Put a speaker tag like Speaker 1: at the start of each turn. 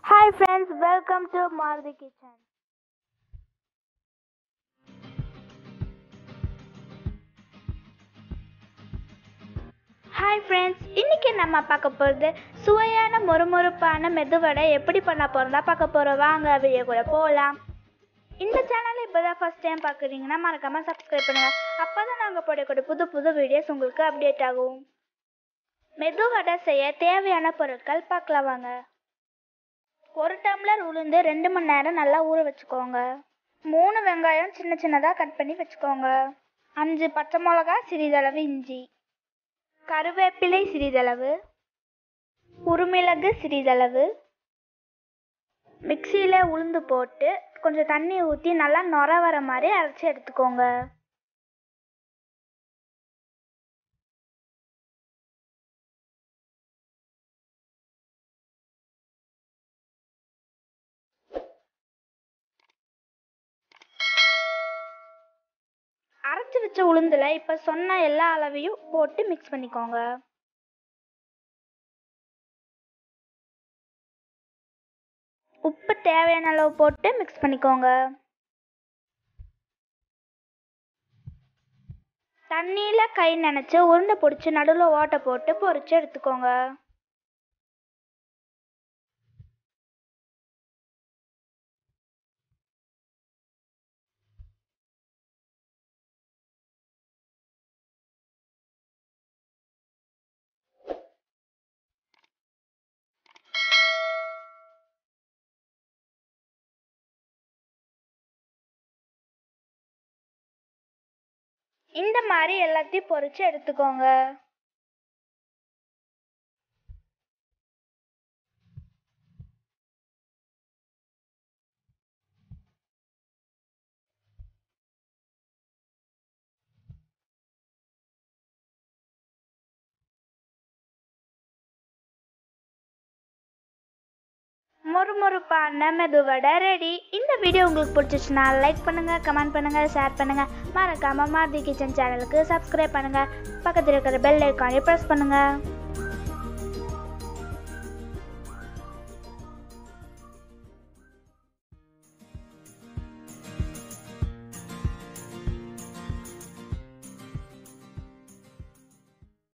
Speaker 1: Hi friends, welcome to Maruti Kitchen. Hi friends இன்னைக்கு நம்ம பார்க்க போகிறது சுவையான மொறுமொறுப்பான மெதுவடை எப்படி பண்ண போகிறதா பார்க்க போகிறோம் வாங்க வீடியோ கூட போகலாம் இந்த சேனல் இப்போ தான் ஃபஸ்ட் டைம் பார்க்குறீங்கன்னா மறக்காமல் சப்ஸ்கிரைப் பண்ணுங்கள் அப்போ தான் நாங்கள் போடக்கூடிய புது புது வீடியோஸ் உங்களுக்கு அப்டேட் ஆகும் மெதுவடை செய்ய தேவையான பொருட்கள் பார்க்கலாம் வாங்க ஒரு டம்ளர் உளுந்து ரெண்டு மணி நேரம் நல்லா ஊற வச்சுக்கோங்க மூணு வெங்காயம் சின்ன சின்னதாக கட் பண்ணி வச்சுக்கோங்க அஞ்சு பச்சை மிளகா சிறிதளவு இஞ்சி கருவேப்பிலை சிறிதளவு குறுமிளகு சிறிதளவு மிக்சியில் உளுந்து போட்டு கொஞ்சம் தண்ணி ஊற்றி நல்லா நொர வர மாதிரி அரைச்சி எடுத்துக்கோங்க அரைச்சி வச்ச உளுந்துல இப்போ சொன்ன எல்லா அளவையும் போட்டு மிக்ஸ் பண்ணிக்கோங்க உப்பு தேவையான அளவு போட்டு மிக்ஸ் பண்ணிக்கோங்க தண்ணியில் கை நனைச்சு உருண்டை பிடிச்சி நடுவில் ஓட்டை போட்டு பொரிச்சு எடுத்துக்கோங்க இந்த மாதிரி எல்லாத்தையும் பொரிச்சு எடுத்துக்கோங்க மொறுமொறுப்பான மெதுவடை ரெடி இந்த வீடியோ உங்களுக்கு பிடிச்சிச்சுன்னா லைக் பண்ணுங்க கமெண்ட் பண்ணுங்க ஷேர் பண்ணுங்க மறக்காம மாருதி கிச்சன் சேனலுக்கு சப்ஸ்கிரைப் பண்ணுங்க பக்கத்தில் இருக்கிற பெல் ஐக்கானை ப்ரெஸ் பண்ணுங்க